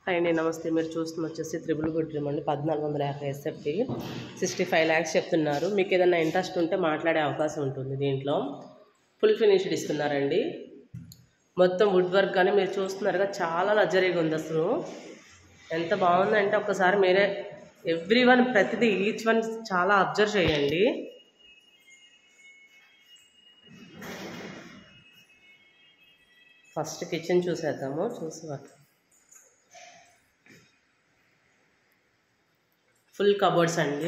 అండి నమస్తే మీరు చూస్తున్న వచ్చేసి త్రిబుల్ బెడ్రూమ్ అండి పద్నాలుగు వందల యాభై ఎస్ఎఫ్టీ సిక్స్టీ ఫైవ్ ల్యాక్స్ చెప్తున్నారు మీకు ఏదైనా ఇంట్రెస్ట్ ఉంటే మాట్లాడే అవకాశం ఉంటుంది దీంట్లో ఫుల్ ఫినిష్డ్ ఇస్తున్నారండి మొత్తం వుడ్ వర్క్ కానీ మీరు చూస్తున్నారుగా చాలా లగ్జరీగా ఉంది అసలు ఎంత బాగుందంటే ఒక్కసారి మీరే ఎవ్రీ వన్ ప్రతిదీ ఈచ్ వన్ చాలా అబ్జర్వ్ చేయండి ఫస్ట్ కిచెన్ చూసేద్దాము చూసి వా- ఫుల్ కబోర్డ్స్ అండి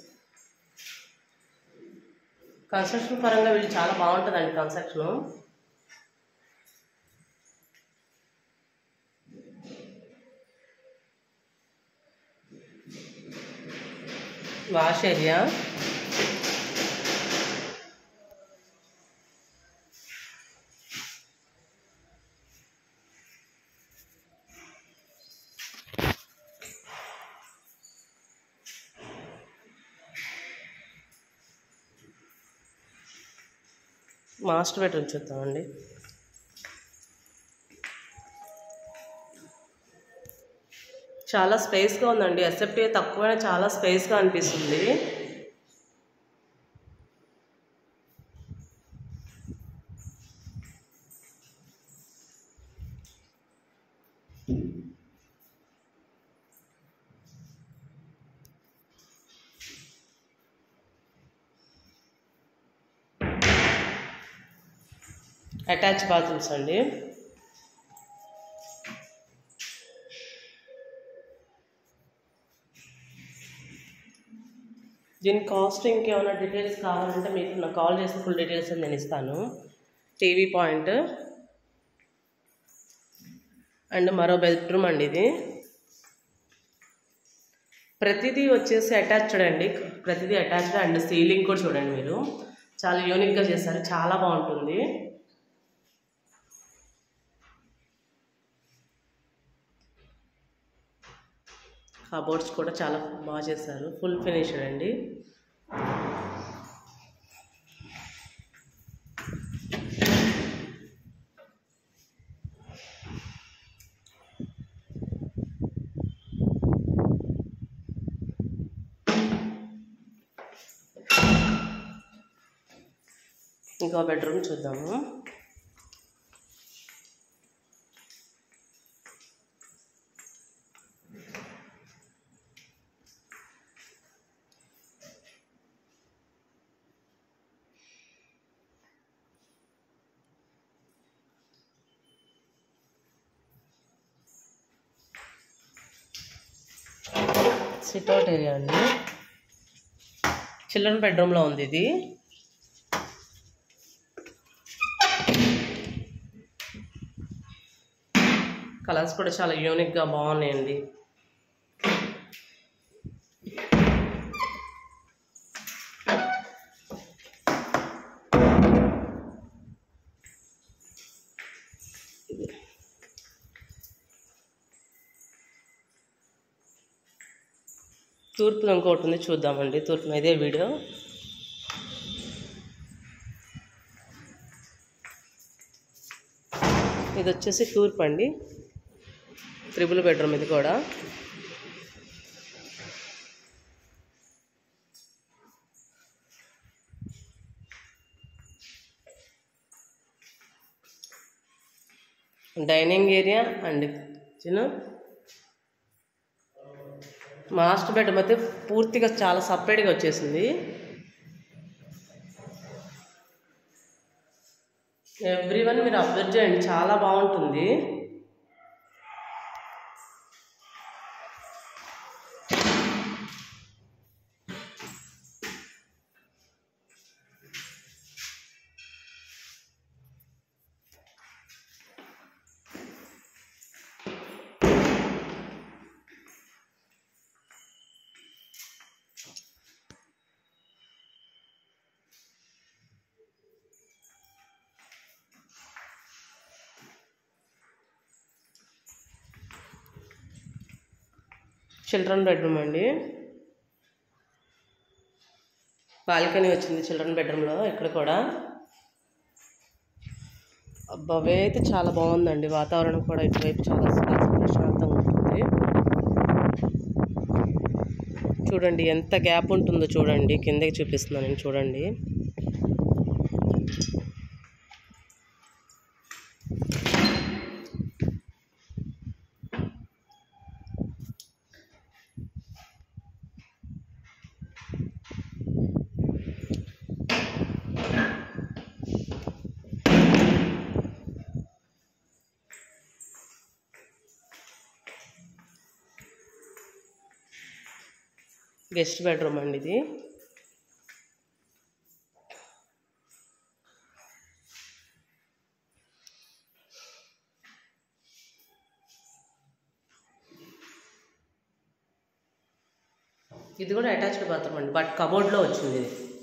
కన్స్ట్రక్షన్ పరంగా వీళ్ళు చాలా బాగుంటుందండి construction wash area master bedroom చూద్దామండి చాలా స్పేస్గా ఉందండి ఎస్ఎఫ్టీ తక్కువనే చాలా స్పేస్గా అనిపిస్తుంది అటాచ్ బాత్రూమ్స్ అండి దీని కాస్ట్ ఇంకేమైనా డీటెయిల్స్ కావాలంటే మీకు నాకు కాల్ చేసి ఫుల్ డీటెయిల్స్ నేను ఇస్తాను టీవీ పాయింట్ అండ్ మరో బెడ్రూమ్ అండి ఇది ప్రతిదీ వచ్చేసి అటాచ్డ్ అండి ప్రతిదీ అటాచ్డ్ అండ్ సీలింగ్ కూడా చూడండి మీరు చాలా యూనిక్గా చేస్తారు చాలా బాగుంటుంది కబోర్డ్స్ కూడా చాలా బాగా చేశారు ఫుల్ ఫినిష్డ్ అండి ఇంకో బెడ్రూమ్ చూద్దాము సిట్అవుట్ ఏరియా అండి చిల్డ్రన్ బెడ్రూమ్లో ఉంది ఇది కలర్స్ కూడా చాలా యూనిక్గా బాగున్నాయండి తూర్పులో ఇంకోటి ఉంది చూద్దామండి తూర్పులో ఇదే వీడియో ఇది వచ్చేసి తూర్పు అండి త్రిబుల్ బెడ్రూమ్ ఇది కూడా డైనింగ్ ఏరియా అండ్ చిన్న మాస్టర్ బెడ్రూమ్ అయితే పూర్తిగా చాలా సపరేట్గా వచ్చేసింది ఎవ్రీ వన్ మీరు అబ్జర్వ్ చేయండి చాలా బాగుంటుంది చిల్డ్రన్ బెడ్రూమ్ అండి బాల్కనీ వచ్చింది చిల్డ్రన్ బెడ్రూమ్లో ఇక్కడ కూడా అబ్బా వే అయితే చాలా బాగుందండి వాతావరణం కూడా ఇటువైపు చాలా చాలా ప్రశాంతంగా ఉంటుంది చూడండి ఎంత గ్యాప్ ఉంటుందో చూడండి కిందకి చూపిస్తున్నాను నేను చూడండి గెస్ట్ బెడ్రూమ్ అండి ఇది ఇది కూడా అటాచ్డ్ బాత్రూమ్ అండి బట్ కబోర్డ్లో వచ్చింది ఇది